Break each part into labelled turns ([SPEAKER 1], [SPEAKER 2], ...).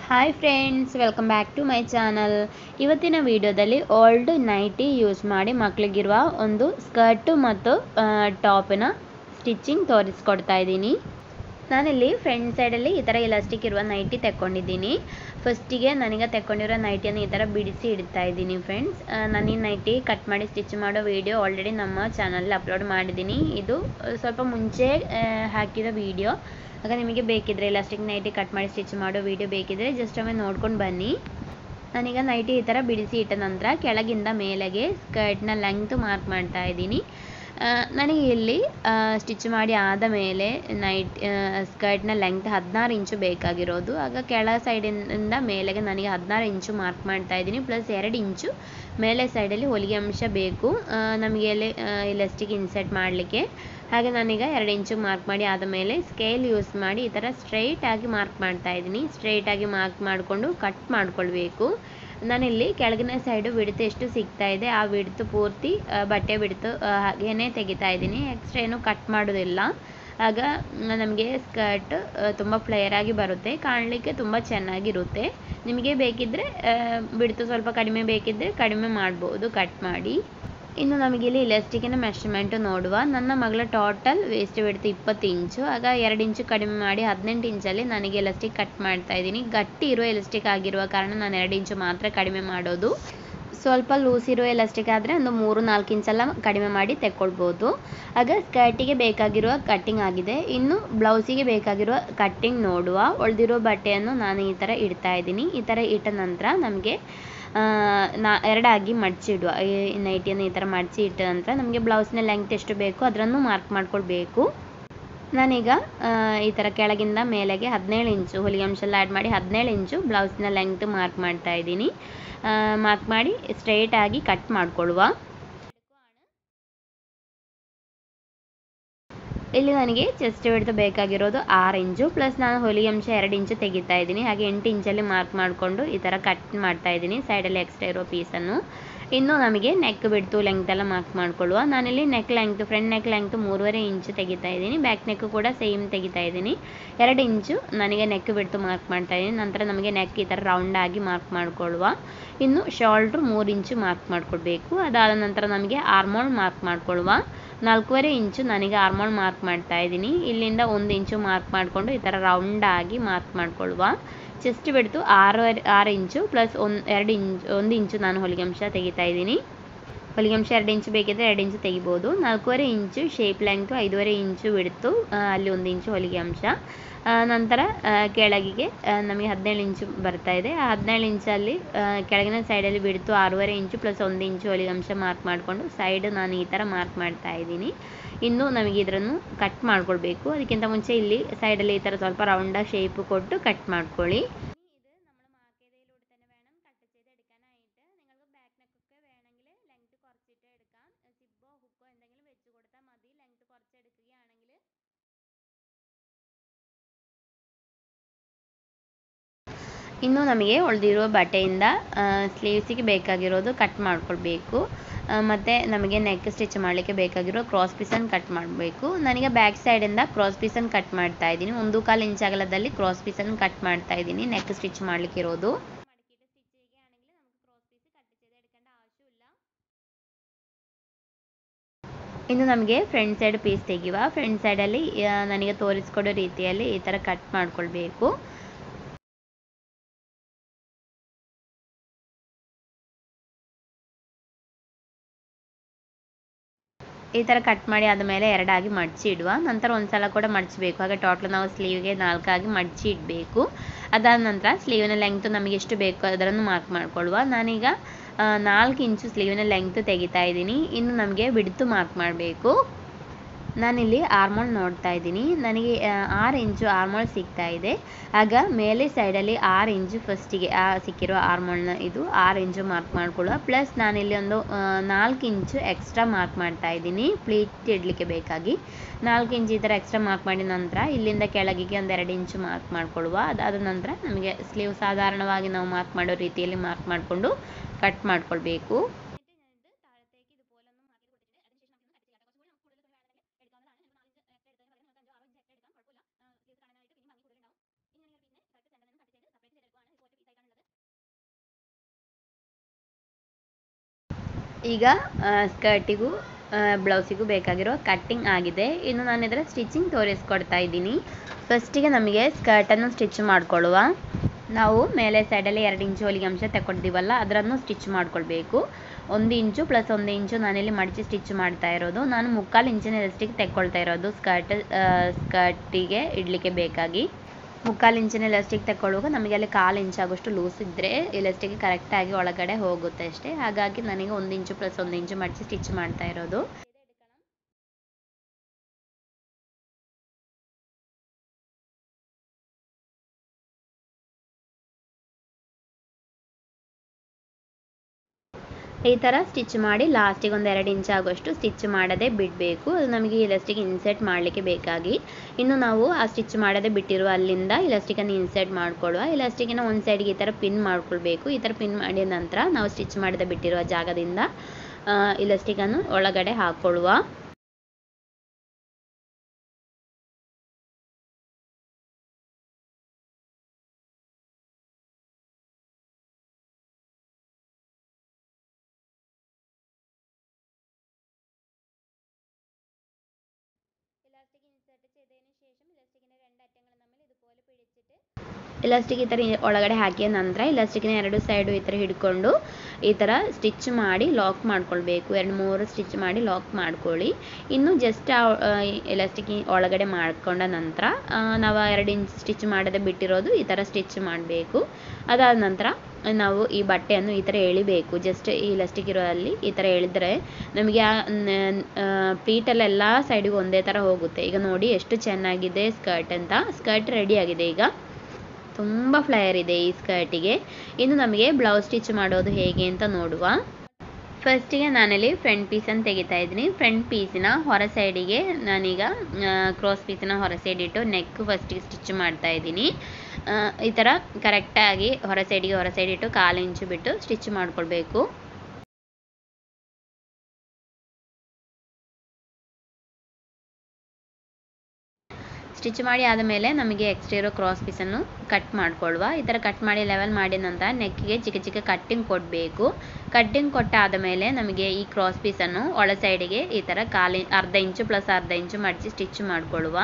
[SPEAKER 1] hi friends welcome back to my channel ಇವತ್ತಿನ ವಿಡಿಯೋದಲ್ಲಿ old nighty use ಮಾಡಿ ಮಕ್ಕಳಿಗಿರುವ ಒಂದು ಸ್ಕರ್ಟು ಮತ್ತು ಟಾಪಿನ ಸ್ಟಿಚಿಂಗ್ ತೋರಿಸ್ಕೊಡ್ತಾ ಇದ್ದೀನಿ ನಾನಿಲ್ಲಿ ಫ್ರಂಟ್ ಸೈಡಲ್ಲಿ ಈ ಥರ ಎಲಾಸ್ಟಿಕ್ ಇರುವ ನೈಟಿ ತೆಕ್ಕೊಂಡಿದ್ದೀನಿ ಫಸ್ಟಿಗೆ ನನಗೆ ತೆಕ್ಕೊಂಡಿರೋ ನೈಟಿಯನ್ನು ಈ ಥರ ಬಿಡಿಸಿ ಇಡ್ತಾ ಇದ್ದೀನಿ ಫ್ರೆಂಡ್ಸ್ ನಾನು ಈ ನೈಟಿ ಕಟ್ ಮಾಡಿ ಸ್ಟಿಚ್ ಮಾಡೋ ವಿಡಿಯೋ ಆಲ್ರೆಡಿ ನಮ್ಮ ಚಾನಲ್ಲಿ ಅಪ್ಲೋಡ್ ಮಾಡಿದ್ದೀನಿ ಇದು ಸ್ವಲ್ಪ ಮುಂಚೆ ಹಾಕಿದ ವಿಡಿಯೋ ಆಗ ನಿಮಗೆ ಬೇಕಿದ್ರೆ ಎಲಾಸ್ಟಿಕ್ ನೈಟಿ ಕಟ್ ಮಾಡಿ ಸ್ಟಿಚ್ ಮಾಡೋ ವಿಡಿಯೋ ಬೇಕಿದ್ರೆ ಜಸ್ಟ್ ಒಮ್ಮೆ ನೋಡ್ಕೊಂಡು ಬನ್ನಿ ನಾನೀಗ ನೈಟಿ ಈ ಥರ ಬಿಡಿಸಿ ಇಟ್ಟ ನಂತರ ಕೆಳಗಿಂದ ಮೇಲೆಗೆ ಸ್ಕರ್ಟ್ನ ಲೆಂಗ್ತ್ ಮಾರ್ಕ್ ಮಾಡ್ತಾ ಇದ್ದೀನಿ ನನಗೆ ಇಲ್ಲಿ ಸ್ಟಿಚ್ ಮಾಡಿ ಆದ ಮೇಲೆ ನೈಟ್ ಸ್ಕರ್ಟ್ನ ಲೆಂಗ್ತ್ ಹದಿನಾರು ಇಂಚು ಬೇಕಾಗಿರೋದು ಆಗ ಕೆಳ ಸೈಡಿಂದ ಮೇಲೆಗೆ ನನಗೆ ಹದಿನಾರು ಇಂಚು ಮಾರ್ಕ್ ಮಾಡ್ತಾ ಇದ್ದೀನಿ ಪ್ಲಸ್ ಎರಡು ಇಂಚು ಮೇಲೆ ಸೈಡಲ್ಲಿ ಹೊಲಿಗೆ ಅಂಶ ಬೇಕು ನಮಗೆ ಅಲ್ಲಿ ಇಲಾಸ್ಟಿಕ್ ಇನ್ಸರ್ಟ್ ಮಾಡಲಿಕ್ಕೆ ಹಾಗೆ ನಾನೀಗ ಎರಡು ಇಂಚು ಮಾರ್ಕ್ ಮಾಡಿ ಆದ ಮೇಲೆ ಸ್ಕೇಲ್ ಯೂಸ್ ಮಾಡಿ ಈ ಥರ ಸ್ಟ್ರೈಟಾಗಿ ಮಾರ್ಕ್ ಮಾಡ್ತಾ ಇದ್ದೀನಿ ಸ್ಟ್ರೈಟಾಗಿ ಮಾರ್ಕ್ ಮಾಡಿಕೊಂಡು ಕಟ್ ಮಾಡ್ಕೊಳ್ಬೇಕು ನಾನಿಲ್ಲಿ ಕೆಳಗಿನ ಸೈಡು ಬಿಡ್ತು ಎಷ್ಟು ಸಿಗ್ತಾ ಇದೆ ಆ ಬಿಡ್ತು ಪೂರ್ತಿ ಬಟ್ಟೆ ಬಿಡ್ತು ಹಾಗೇ ತೆಗಿತಾ ಇದ್ದೀನಿ ಎಕ್ಸ್ಟ್ರಾ ಏನು ಕಟ್ ಮಾಡೋದಿಲ್ಲ ಆಗ ನಮಗೆ ಸ್ಕರ್ಟ್ ತುಂಬ ಫ್ಲೇಯರ್ ಆಗಿ ಬರುತ್ತೆ ಕಾಣಲಿಕ್ಕೆ ತುಂಬ ಚೆನ್ನಾಗಿರುತ್ತೆ ನಿಮಗೆ ಬೇಕಿದ್ದರೆ ಬಿಡ್ತು ಸ್ವಲ್ಪ ಕಡಿಮೆ ಬೇಕಿದ್ದರೆ ಕಡಿಮೆ ಮಾಡ್ಬೋದು ಕಟ್ ಮಾಡಿ ಇನ್ನು ನಮಗಿಲ್ಲಿ ಇಲಾಸ್ಟಿಕ್ಕಿನ ಮೆಷರ್ಮೆಂಟು ನೋಡುವ ನನ್ನ ಮಗಳ ಟೋಟಲ್ ವೇಸ್ಟ್ ಬಿಡ್ತು ಇಪ್ಪತ್ತು ಇಂಚು ಆಗ ಎರಡು ಇಂಚು ಕಡಿಮೆ ಮಾಡಿ ಹದಿನೆಂಟು ಇಂಚಲ್ಲಿ ನನಗೆ ಎಲಾಸ್ಟಿಕ್ ಕಟ್ ಮಾಡ್ತಾ ಇದ್ದೀನಿ ಗಟ್ಟಿ ಇರೋ ಎಲಾಸ್ಟಿಕ್ ಆಗಿರುವ ಕಾರಣ ನಾನು ಎರಡು ಇಂಚು ಮಾತ್ರ ಕಡಿಮೆ ಮಾಡೋದು ಸ್ವಲ್ಪ ಲೂಸ್ ಇರೋ ಎಲಾಸ್ಟಿಕ್ ಆದರೆ ಒಂದು ಮೂರು ನಾಲ್ಕು ಇಂಚೆಲ್ಲ ಕಡಿಮೆ ಮಾಡಿ ತೆಕ್ಕೊಳ್ಬೋದು ಆಗ ಸ್ಕರ್ಟಿಗೆ ಬೇಕಾಗಿರುವ ಕಟ್ಟಿಂಗ್ ಆಗಿದೆ ಇನ್ನು ಬ್ಲೌಸಿಗೆ ಬೇಕಾಗಿರುವ ಕಟ್ಟಿಂಗ್ ನೋಡುವ ಉಳಿದಿರೋ ಬಟ್ಟೆಯನ್ನು ನಾನು ಈ ಥರ ಇಡ್ತಾ ಇದ್ದೀನಿ ಈ ಥರ ಇಟ್ಟ ನಂತರ ನಮಗೆ ನಾ ಎರಡಾಗಿ ಮಡಚಿಡುವ ಈ ನೈಟಿಯನ್ನು ಈ ಥರ ಮಡಚಿ ಇಟ್ಟ ನಂತರ ನಮಗೆ ಬ್ಲೌಸ್ನ ಲೆಂಗ್ತ್ ಎಷ್ಟು ಬೇಕು ಅದನ್ನು ಮಾರ್ಕ್ ಮಾಡ್ಕೊಳ್ಬೇಕು ನಾನೀಗ ಈ ಥರ ಕೆಳಗಿಂದ ಮೇಲೆಗೆ ಹದಿನೇಳು ಇಂಚು ಹೊಲಿಗೆ ಅಂಶ ಎಲ್ಲ ಆ್ಯಡ್ ಮಾಡಿ ಹದಿನೇಳು ಇಂಚು ಬ್ಲೌಸ್ನ ಲೆಂಗ್ತ್ ಮಾರ್ಕ್ ಮಾಡ್ತಾ ಇದ್ದೀನಿ ಮಾರ್ಕ್ ಮಾಡಿ ಸ್ಟ್ರೈಟಾಗಿ ಕಟ್ ಮಾಡಿಕೊಳ್ಳುವ ಇಲ್ಲಿ ನನಗೆ ಚೆಸ್ಟ್ ಹಿಡಿದು ಬೇಕಾಗಿರೋದು ಆರು ಇಂಚು ಪ್ಲಸ್ ನಾನು ಹೊಲಿಗೆ ಅಂಶ ಎರಡು ಇಂಚು ತೆಗಿತಾ ಇದ್ದೀನಿ ಹಾಗೆ ಎಂಟು ಇಂಚಲ್ಲಿ ಮಾರ್ಕ್ ಮಾಡಿಕೊಂಡು ಈ ಥರ ಕಟ್ ಮಾಡ್ತಾ ಇದ್ದೀನಿ ಸೈಡಲ್ಲಿ ಎಕ್ಸ್ಟ್ರಾ ಇರೋ ಪೀಸನ್ನು ಇನ್ನು ನಮಗೆ ನೆಕ್ ಬಿಡ್ತು ಲೆಂಗ್ತ್ ಎಲ್ಲ ಮಾರ್ಕ್ ಮಾಡ್ಕೊಳ್ಳುವ ನಾನಿಲ್ಲಿ neck length front neck length ಮೂರುವರೆ ಇಂಚು ತೆಗಿತಾ ಇದ್ದೀನಿ ಬ್ಯಾಕ್ ನೆಕ್ ಕೂಡ ಸೇಮ್ ತೆಗಿತಾ ಇದ್ದೀನಿ ಎರಡು ಇಂಚು ನನಗೆ ನೆಕ್ ಬಿಡ್ತು ಮಾರ್ಕ್ ಮಾಡ್ತಾ ಇದ್ದೀನಿ ನಂತರ ನಮಗೆ ನೆಕ್ ಈ ಥರ ರೌಂಡ್ ಆಗಿ ಮಾರ್ಕ್ ಮಾಡ್ಕೊಳ್ಳುವ ಇನ್ನು ಶೋಲ್ಡ್ರು ಮೂರು ಇಂಚು ಮಾರ್ಕ್ ಮಾಡ್ಕೊಳ್ಬೇಕು ಅದಾದ ನಂತರ ನಮಗೆ ಆರ್ಮೋಲ್ ಮಾರ್ಕ್ ಮಾಡ್ಕೊಳ್ಳುವ ನಾಲ್ಕೂವರೆ ಇಂಚು ನನಗೆ ಆರ್ಮೋಲ್ ಮಾರ್ಕ್ ಮಾಡ್ತಾ ಇದ್ದೀನಿ ಇಲ್ಲಿಂದ ಒಂದು ಇಂಚು ಮಾರ್ಕ್ ಮಾಡಿಕೊಂಡು ಈ ಥರ ರೌಂಡ್ ಆಗಿ ಮಾರ್ಕ್ ಮಾಡ್ಕೊಳ್ಳುವ ಚೆಸ್ಟ್ ಬಿಡ್ತು ಆರೂವರೆ ಆರು ಇಂಚು ಪ್ಲಸ್ ಒಂದು ಎರಡು ಇಂಚು ಒಂದು ಇಂಚು ನಾನು ಹೊಲಿಗೆ ಅಂಶ ತೆಗಿತಾ ಇದ್ದೀನಿ ಹೊಲಿಗೆ ಅಂಶ ಎರಡು ಇಂಚು ಬೇಕಿದ್ದರೆ ಎರಡು ಇಂಚು ತೆಗಿಬೋದು ನಾಲ್ಕೂವರೆ ಇಂಚು ಶೇಪ್ ಲೆಂಗ್ತು ಐದೂವರೆ ಇಂಚು ಬಿಡ್ತು ಅಲ್ಲಿ ಒಂದು ಇಂಚು ಹೊಲಿಗೆ ಅಂಶ ನಂತರ ಕೆಳಗಿಗೆ ನಮಗೆ ಹದಿನೇಳು ಇಂಚು ಬರ್ತಾ ಇದೆ ಆ ಹದಿನೇಳು ಇಂಚಲ್ಲಿ ಕೆಳಗಿನ ಸೈಡಲ್ಲಿ ಬಿಡ್ತು ಆರೂವರೆ ಇಂಚು ಪ್ಲಸ್ ಒಂದು ಇಂಚು ಹೊಲಿಗೆ ಅಂಶ ಮಾರ್ಕ್ ಮಾಡಿಕೊಂಡು ಸೈಡ್ ನಾನು ಈ ಥರ ಮಾರ್ಕ್ ಮಾಡ್ತಾ ಇದ್ದೀನಿ ಇನ್ನು ನಮಗೆ ಇದನ್ನು ಕಟ್ ಮಾಡ್ಕೊಳ್ಬೇಕು ಅದಕ್ಕಿಂತ ಮುಂಚೆ ಇಲ್ಲಿ ಸೈಡಲ್ಲಿ ಈ ಥರ ಸ್ವಲ್ಪ ರೌಂಡಾಗಿ ಶೇಪು ಕೊಟ್ಟು കട്ട് ಮಾಡ್ಕೊಳ್ಳಿ ಇನ್ನು ನಮಗೆ ಉಳಿದಿರೋ ಬಟ್ಟೆಯಿಂದ ಸ್ಲೀವ್ಸಿಗೆ ಬೇಕಾಗಿರೋದು ಕಟ್ ಮಾಡ್ಕೊಳ್ಬೇಕು ಮತ್ತು ನಮಗೆ ನೆಕ್ ಸ್ಟಿಚ್ ಮಾಡಲಿಕ್ಕೆ ಬೇಕಾಗಿರೋ ಕ್ರಾಸ್ ಪೀಸನ್ನು ಕಟ್ ಮಾಡಬೇಕು ನನಗೆ ಬ್ಯಾಕ್ ಸೈಡಿಂದ ಕ್ರಾಸ್ ಪೀಸನ್ನು ಕಟ್ ಮಾಡ್ತಾ ಇದ್ದೀನಿ ಒಂದು ಕಾಲು ಇಂಚ್ ಅಗಲದಲ್ಲಿ ಕ್ರಾಸ್ ಪೀಸನ್ನು ಕಟ್ ಮಾಡ್ತಾ ಇದ್ದೀನಿ ನೆಕ್ ಸ್ಟಿಚ್ ಮಾಡಲಿಕ್ಕೆ ಇರೋದು ಇನ್ನು ನಮಗೆ ಫ್ರಂಟ್ ಸೈಡ್ ಪೀಸ್ ತೆಗೆಯುವ ಫ್ರಂಟ್ ಸೈಡಲ್ಲಿ ನನಗೆ ತೋರಿಸ್ಕೊಡೋ ರೀತಿಯಲ್ಲಿ ಈ ಥರ ಕಟ್ ಮಾಡ್ಕೊಳ್ಬೇಕು ಈ ಥರ ಕಟ್ ಮಾಡಿ ಆದಮೇಲೆ ಎರಡಾಗಿ ಮಡಚಿ ಇಡುವ ನಂತರ ಒಂದು ಸಲ ಕೂಡ ಮಡಚಬೇಕು ಹಾಗೆ ಟೋಟಲ್ ನಾವು ಸ್ಲೀವ್ಗೆ ನಾಲ್ಕಾಗಿ ಮಡಚಿ ಇಡಬೇಕು ಅದಾದ ನಂತರ ಸ್ಲೀವಿನ ಲೆಂಗ್ತು ನಮಗೆ ಎಷ್ಟು ಬೇಕು ಅದನ್ನು ಮಾರ್ಕ್ ಮಾಡ್ಕೊಳ್ಳುವ ನಾನೀಗ ನಾಲ್ಕು ಇಂಚು ಸ್ಲೀವಿನ ಲೆಂಗ್ತ್ ತೆಗಿತಾ ಇದ್ದೀನಿ ಇನ್ನು ನಮಗೆ ಬಿಡ್ತು ಮಾರ್ಕ್ ಮಾಡಬೇಕು ನಾನಿಲ್ಲಿ ಆರ್ಮೋಲ್ ನೋಡ್ತಾ ಇದ್ದೀನಿ ನನಗೆ ಆರು ಇಂಚು ಆರ್ಮೋಲ್ ಸಿಗ್ತಾ ಇದೆ ಆಗ ಮೇಲೆ ಸೈಡಲ್ಲಿ ಆರು ಇಂಚು ಫಸ್ಟಿಗೆ ಆ ಸಿಕ್ಕಿರೋ ಆರ್ಮೋಲ್ನ ಇದು ಆರು ಇಂಚು ಮಾರ್ಕ್ ಮಾಡ್ಕೊಳ್ಳುವ ಪ್ಲಸ್ ನಾನಿಲ್ಲಿ ಒಂದು ನಾಲ್ಕು ಇಂಚು ಎಕ್ಸ್ಟ್ರಾ ಮಾರ್ಕ್ ಮಾಡ್ತಾ ಇದ್ದೀನಿ ಪ್ಲೀಟ್ ಇಡಲಿಕ್ಕೆ ಬೇಕಾಗಿ ನಾಲ್ಕು ಇಂಚು ಈ ಥರ ಎಕ್ಸ್ಟ್ರಾ ಮಾರ್ಕ್ ಮಾಡಿದ ನಂತರ ಇಲ್ಲಿಂದ ಕೆಳಗಿಗೆ ಒಂದು ಎರಡು ಇಂಚು ಮಾರ್ಕ್ ಮಾಡ್ಕೊಳ್ಳುವ ಅದಾದ ನಂತರ ನಮಗೆ ಸ್ಲೀವ್ ಸಾಧಾರಣವಾಗಿ ನಾವು ಮಾರ್ಕ್ ಮಾಡೋ ರೀತಿಯಲ್ಲಿ ಮಾರ್ಕ್ ಮಾಡಿಕೊಂಡು ಕಟ್ ಮಾಡ್ಕೊಳ್ಬೇಕು ಈಗ ಸ್ಕರ್ಟಿಗೂ ಬ್ಲೌಸಿಗೂ ಬೇಕಾಗಿರೋ ಕಟ್ಟಿಂಗ್ ಆಗಿದೆ ಇನ್ನು ನಾನು ಇದರ ಸ್ಟಿಚಿಂಗ್ ತೋರಿಸ್ಕೊಡ್ತಾ ಇದ್ದೀನಿ ಫಸ್ಟಿಗೆ ನಮಗೆ ಸ್ಕರ್ಟನ್ನು ಸ್ಟಿಚ್ ಮಾಡ್ಕೊಳ್ಳುವ ನಾವು ಮೇಲೆ ಸೈಡಲ್ಲಿ ಎರಡು ಇಂಚು ಹೊಲಿಗೆ ಅಂಶ ತಗೊಂಡಿವಲ್ಲ ಅದನ್ನು ಸ್ಟಿಚ್ ಮಾಡ್ಕೊಳ್ಬೇಕು ಒಂದು ಇಂಚು ಪ್ಲಸ್ ಒಂದು ಇಂಚು ನಾನಿಲ್ಲಿ ಮಡಚಿ ಸ್ಟಿಚ್ ಮಾಡ್ತಾ ಇರೋದು ನಾನು ಮುಕ್ಕಾಲು ಇಂಚಿನ ಎಲಾಸ್ಟಿಕ್ ತೆಕ್ಕೊಳ್ತಾ ಇರೋದು ಸ್ಕರ್ಟ್ ಸ್ಕರ್ಟಿಗೆ ಇಡಲಿಕ್ಕೆ ಬೇಕಾಗಿ ಮುಕ್ಕಾಲು ಇಂಚಿನ ಎಲಾಸ್ಟಿಕ್ ತಗೊಳ್ಳುವಾಗ ನಮಗೆ ಅಲ್ಲಿ ಕಾಲು ಇಂಚಾಗುವಷ್ಟು ಲೂಸ್ ಇದ್ದರೆ ಎಲಾಸ್ಟಿಕ್ ಕರೆಕ್ಟಾಗಿ ಒಳಗಡೆ ಹೋಗುತ್ತೆ ಅಷ್ಟೇ ಹಾಗಾಗಿ ನನಗೆ ಒಂದು ಇಂಚು ಪ್ಲಸ್ ಒಂದು ಇಂಚು ಮಡಚಿ ಸ್ಟಿಚ್ ಮಾಡ್ತಾ ಇರೋದು ಈ ಥರ ಸ್ಟಿಚ್ ಮಾಡಿ ಲಾಸ್ಟಿಗೆ ಒಂದು ಎರಡು ಇಂಚ್ ಆಗುವಷ್ಟು ಸ್ಟಿಚ್ ಮಾಡದೆ ಬಿಡಬೇಕು ಅದು ನಮಗೆ ಇಲಾಸ್ಟಿಕ್ ಇನ್ಸರ್ಟ್ ಮಾಡಲಿಕ್ಕೆ ಬೇಕಾಗಿ ಇನ್ನು ನಾವು ಆ ಸ್ಟಿಚ್ ಮಾಡದೆ ಬಿಟ್ಟಿರುವ ಅಲ್ಲಿಂದ ಇಲಾಸ್ಟಿಕನ್ನು ಇನ್ಸರ್ಟ್ ಮಾಡ್ಕೊಳ್ಳುವ ಇಲಾಸ್ಟಿಕಿನ ಒಂದು ಸೈಡ್ಗೆ ಈ ಥರ ಪಿನ್ ಮಾಡ್ಕೊಳ್ಬೇಕು ಈ ಥರ ಪಿನ್ ಮಾಡಿದ ನಂತರ ನಾವು ಸ್ಟಿಚ್ ಮಾಡದೆ ಬಿಟ್ಟಿರುವ ಜಾಗದಿಂದ ಇಲಾಸ್ಟಿಕನ್ನು ಒಳಗಡೆ ಹಾಕ್ಕೊಳ್ಳುವ ഇലാസ്റ്റിക് ഇൻസേർട്ട് ചെയ്തതിന് ശേഷം ഇലാസ്റ്റിക്കിൻ്റെ രണ്ട് അറ്റങ്ങളും തമ്മിൽ ഇതുപോലെ പിടിച്ചിട്ട് ಇಲಾಸ್ಟಿಕ್ ಈ ಥರ ಒಳಗಡೆ ಹಾಕಿದ ನಂತರ ಇಲಾಸ್ಟಿಕ್ನ ಎರಡು ಸೈಡು ಈ ಥರ ಹಿಡ್ಕೊಂಡು ಈ ಥರ ಸ್ಟಿಚ್ ಮಾಡಿ ಲಾಕ್ ಮಾಡ್ಕೊಳ್ಬೇಕು ಎರಡು ಮೂರು ಸ್ಟಿಚ್ ಮಾಡಿ ಲಾಕ್ ಮಾಡ್ಕೊಳ್ಳಿ ಇನ್ನು ಜಸ್ಟ್ ಆ ಎಲಾಸ್ಟಿಕ್ ಒಳಗಡೆ ಮಾಡ್ಕೊಂಡ ನಂತರ ನಾವು ಎರಡು ಇಂಚ್ ಸ್ಟಿಚ್ ಮಾಡದೆ ಬಿಟ್ಟಿರೋದು ಈ ಥರ ಸ್ಟಿಚ್ ಮಾಡಬೇಕು ಅದಾದ ನಂತರ ನಾವು ಈ ಬಟ್ಟೆಯನ್ನು ಈ ಥರ ಎಳಿಬೇಕು ಜಸ್ಟ್ ಈ ಇಲಾಸ್ಟಿಕ್ ಇರೋ ಅಲ್ಲಿ ಈ ಥರ ಎಳೆದ್ರೆ ನಮಗೆ ಆ ಪ್ಲೀಟಲ್ಲೆಲ್ಲ ಸೈಡಿಗೂ ಒಂದೇ ಥರ ಹೋಗುತ್ತೆ ಈಗ ನೋಡಿ ಎಷ್ಟು ಚೆನ್ನಾಗಿದೆ ಸ್ಕರ್ಟ್ ಅಂತ ಸ್ಕರ್ಟ್ ರೆಡಿ ಆಗಿದೆ ಈಗ ತುಂಬ ಫ್ಲಯರ್ ಇದೆ ಈ ಸ್ಕರ್ಟಿಗೆ ಇನ್ನು ನಮಗೆ ಬ್ಲೌಸ್ ಸ್ಟಿಚ್ ಮಾಡೋದು ಹೇಗೆ ಅಂತ ನೋಡುವ ಫಸ್ಟಿಗೆ ನಾನಲ್ಲಿ ಫ್ರಂಟ್ ಪೀಸನ್ನು ತೆಗಿತಾ ಇದ್ದೀನಿ ಫ್ರಂಟ್ ಪೀಸಿನ ಹೊರ ಸೈಡಿಗೆ ನಾನೀಗ ಕ್ರಾಸ್ ಪೀಸಿನ ಹೊರ ಸೈಡ್ ಇಟ್ಟು ನೆಕ್ ಫಸ್ಟಿಗೆ ಸ್ಟಿಚ್ ಮಾಡ್ತಾ ಇದ್ದೀನಿ ಈ ಥರ ಕರೆಕ್ಟಾಗಿ ಹೊರ ಸೈಡಿಗೆ ಹೊರ ಸೈಡ್ ಇಟ್ಟು ಕಾಲು ಇಂಚು ಬಿಟ್ಟು ಸ್ಟಿಚ್ ಮಾಡ್ಕೊಳ್ಬೇಕು ಸ್ಟಿಚ್ ಮಾಡಿ ಆದಮೇಲೆ ನಮಗೆ ಎಕ್ಸ್ಟ್ರಾ ಇರೋ ಕ್ರಾಸ್ ಪೀಸನ್ನು ಕಟ್ ಮಾಡ್ಕೊಳ್ಳುವ ಈ ಥರ ಕಟ್ ಮಾಡಿ ಲೆವೆಲ್ ಮಾಡಿದ ನಂತರ ನೆಕ್ಕಿಗೆ ಚಿಕ್ಕ ಚಿಕ್ಕ ಕಟ್ಟಿಂಗ್ ಕೊಡಬೇಕು ಕಟ್ಟಿಂಗ್ ಕೊಟ್ಟಾದ ಮೇಲೆ ನಮಗೆ ಈ ಕ್ರಾಸ್ ಪೀಸನ್ನು ಒಳ ಸೈಡಿಗೆ ಈ ಥರ ಕಾಲಿ ಅರ್ಧ ಇಂಚು ಪ್ಲಸ್ ಅರ್ಧ ಇಂಚು ಮಡಿಸಿ ಸ್ಟಿಚ್ ಮಾಡ್ಕೊಳ್ಳುವ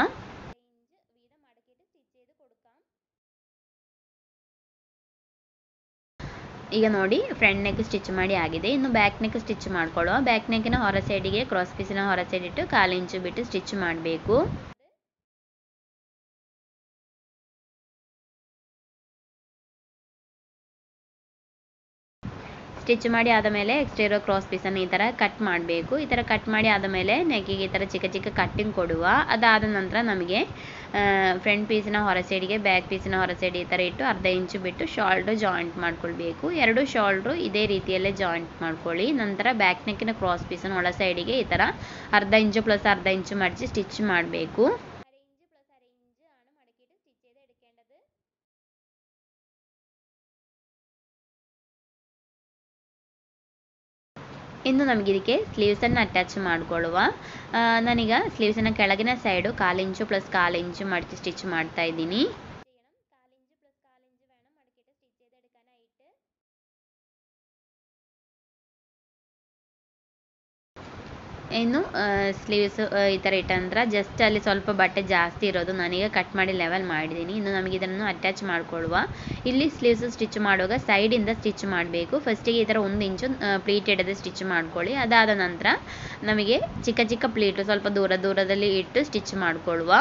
[SPEAKER 1] ಈಗ ನೋಡಿ ಫ್ರಂಟ್ ನೆಕ್ ಸ್ಟಿಚ್ ಮಾಡಿ ಆಗಿದೆ ಇನ್ನು ಬ್ಯಾಕ್ ನೆಕ್ ಸ್ಟಿಚ್ ಮಾಡ್ಕೊಳ್ಳುವ ಬ್ಯಾಕ್ ನೆಕ್ಕಿನ ಹೊರ ಸೈಡಿಗೆ ಕ್ರಾಸ್ ಪೀಸಿನ ಹೊರ ಸೈಡ್ ಇಟ್ಟು ಕಾಲು ಇಂಚು ಬಿಟ್ಟು ಸ್ಟಿಚ್ ಮಾಡಬೇಕು ಸ್ಟಿಚ್ ಮಾಡಿ ಆದಮೇಲೆ ಎಕ್ಸ್ಟ್ರಾ ಇರೋ ಕ್ರಾಸ್ ಪೀಸನ್ನು ಈ ಥರ ಕಟ್ ಮಾಡಬೇಕು ಈ ಥರ ಕಟ್ ಮಾಡಿ ಆದಮೇಲೆ ನೆಕ್ಕಿಗೆ ಈ ಥರ ಚಿಕ್ಕ ಚಿಕ್ಕ ಕಟ್ಟಿಂಗ್ ಕೊಡುವ ಅದಾದ ನಂತರ ನಮಗೆ ಫ್ರಂಟ್ ಪೀಸಿನ ಹೊರ ಸೈಡಿಗೆ ಬ್ಯಾಕ್ ಪೀಸಿನ ಹೊರ ಸೈಡ್ ಈ ಥರ ಇಟ್ಟು ಅರ್ಧ ಇಂಚು ಬಿಟ್ಟು ಶಾಲ್ಟು ಜಾಯಿಂಟ್ ಮಾಡ್ಕೊಳ್ಬೇಕು ಎರಡು ಶಾಲ್ಟ್ರು ಇದೇ ರೀತಿಯಲ್ಲೇ ಜಾಯಿಂಟ್ ಮಾಡ್ಕೊಳ್ಳಿ ನಂತರ ಬ್ಯಾಕ್ ನೆಕ್ಕಿನ ಕ್ರಾಸ್ ಪೀಸನ್ನು ಒಳ ಸೈಡಿಗೆ ಈ ಥರ ಅರ್ಧ ಇಂಚು ಪ್ಲಸ್ ಅರ್ಧ ಇಂಚು ಮಡಿಸಿ ಸ್ಟಿಚ್ ಮಾಡಬೇಕು ಇನ್ನು ನಮಗೆ ಇದಕ್ಕೆ ಸ್ಲೀವ್ಸನ್ನು ಅಟ್ಯಾಚ್ ಮಾಡಿಕೊಳ್ಳುವ ನಾನೀಗ ಸ್ಲೀವ್ಸಿನ ಕೆಳಗಿನ ಸೈಡು ಕಾಲು ಇಂಚು ಪ್ಲಸ್ ಕಾಲು ಇಂಚು ಮಡಿಚಿ ಸ್ಟಿಚ್ ಮಾಡ್ತಾ ಇದ್ದೀನಿ ಇನ್ನು ಸ್ಲೀವ್ಸ್ ಈ ಥರ ಇಟ್ಟ ನಂತರ ಜಸ್ಟ್ ಅಲ್ಲಿ ಸ್ವಲ್ಪ ಬಟ್ಟೆ ಜಾಸ್ತಿ ಇರೋದು ನಾನೀಗ ಕಟ್ ಮಾಡಿ ಲೆವೆಲ್ ಮಾಡಿದ್ದೀನಿ ಇನ್ನು ನಮಗೆ ಇದನ್ನು ಅಟ್ಯಾಚ್ ಮಾಡಿಕೊಳ್ಳುವ ಇಲ್ಲಿ ಸ್ಲೀವ್ಸ್ ಸ್ಟಿಚ್ ಮಾಡುವಾಗ ಸೈಡಿಂದ ಸ್ಟಿಚ್ ಮಾಡಬೇಕು ಫಸ್ಟಿಗೆ ಈ ಥರ ಒಂದು ಇಂಚು ಪ್ಲೀಟ್ ಹಿಡದೆ ಸ್ಟಿಚ್ ಮಾಡ್ಕೊಳ್ಳಿ ಅದಾದ ನಂತರ ನಮಗೆ ಚಿಕ್ಕ ಚಿಕ್ಕ ಪ್ಲೀಟು ಸ್ವಲ್ಪ ದೂರ ದೂರದಲ್ಲಿ ಇಟ್ಟು ಸ್ಟಿಚ್ ಮಾಡಿಕೊಳ್ಳುವ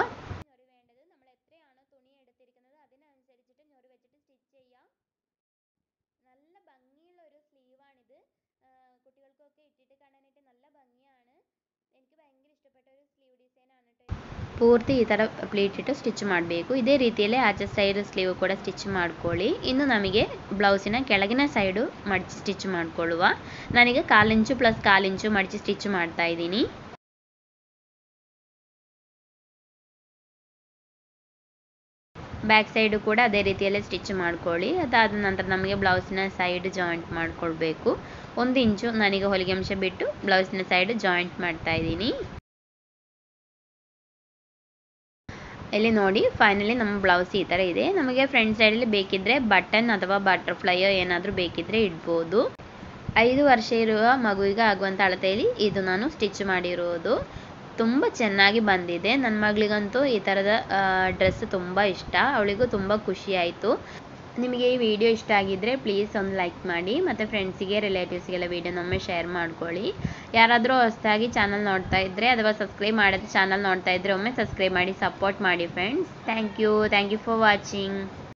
[SPEAKER 1] ಪೂರ್ತಿ ಈ ಥರ ಪ್ಲೀಟ್ ಇಟ್ಟು ಸ್ಟಿಚ್ ಮಾಡಬೇಕು ಇದೇ ರೀತಿಯಲ್ಲೇ ಆಚೆ ಸೈಡ್ ಸ್ಲೀವ್ ಕೂಡ ಸ್ಟಿಚ್ ಮಾಡ್ಕೊಳ್ಳಿ ಇನ್ನು ನಮಗೆ ಬ್ಲೌಸಿನ ಕೆಳಗಿನ ಸೈಡು ಮಡಚಿ ಸ್ಟಿಚ್ ಮಾಡಿಕೊಳ್ಳುವ ನಾನೀಗ ಕಾಲಿಂಚು ಪ್ಲಸ್ ಕಾಲಿಂಚು ಮಡಚಿ ಸ್ಟಿಚ್ ಮಾಡ್ತಾ ಇದ್ದೀನಿ ಬ್ಯಾಕ್ ಸೈಡು ಕೂಡ ಅದೇ ರೀತಿಯಲ್ಲೇ ಸ್ಟಿಚ್ ಮಾಡ್ಕೊಳ್ಳಿ ಅದಾದ ನಂತರ ನಮಗೆ ಬ್ಲೌಸಿನ ಸೈಡ್ ಜಾಯಿಂಟ್ ಮಾಡ್ಕೊಳ್ಬೇಕು ಒಂದು ಇಂಚು ನನಗೆ ಹೊಲಿಗೆ ಅಂಶ ಬಿಟ್ಟು ಬ್ಲೌಸಿನ ಸೈಡ್ ಜಾಯಿಂಟ್ ಮಾಡ್ತಾ ಇದ್ದೀನಿ ಇಲ್ಲಿ ನೋಡಿ ಫೈನಲಿ ನಮ್ಮ ಬ್ಲೌಸ್ ಈ ಥರ ಇದೆ ನಮಗೆ ಫ್ರಂಟ್ ಸೈಡಲ್ಲಿ ಬೇಕಿದ್ದರೆ ಬಟನ್ ಅಥವಾ ಬಟರ್ಫ್ಲೈಯೋ ಏನಾದರೂ ಬೇಕಿದ್ದರೆ ಇಡ್ಬೋದು ಐದು ವರ್ಷ ಇರುವ ಮಗುವಿಗೆ ಆಗುವಂಥ ಅಳತೆಯಲ್ಲಿ ಇದು ನಾನು ಸ್ಟಿಚ್ ಮಾಡಿರೋದು ತುಂಬ ಚೆನ್ನಾಗಿ ಬಂದಿದೆ ನನ್ನ ಮಗಳಿಗಂತೂ ಈ ಥರದ ಡ್ರೆಸ್ ತುಂಬ ಇಷ್ಟ ಅವಳಿಗೂ ತುಂಬ ಖುಷಿ ಆಯಿತು ನಿಮಗೆ ಈ ವಿಡಿಯೋ ಇಷ್ಟ ಆಗಿದ್ದರೆ ಪ್ಲೀಸ್ ಒಂದು ಲೈಕ್ ಮಾಡಿ ಮತ್ತು ಫ್ರೆಂಡ್ಸಿಗೆ ರಿಲೇಟಿವ್ಸ್ಗೆಲ್ಲ ವೀಡಿಯೋನೊಮ್ಮೆ ಶೇರ್ ಮಾಡ್ಕೊಳ್ಳಿ ಯಾರಾದರೂ ಹೊಸದಾಗಿ ಚಾನಲ್ ನೋಡ್ತಾ ಇದ್ದರೆ ಅಥವಾ ಸಬ್ಸ್ಕ್ರೈಬ್ ಮಾಡಿದ್ರೆ ಚಾನಲ್ ನೋಡ್ತಾ ಇದ್ದರೆ ಒಮ್ಮೆ ಸಬ್ಸ್ಕ್ರೈಬ್ ಮಾಡಿ ಸಪೋರ್ಟ್ ಮಾಡಿ friends thank you thank you for watching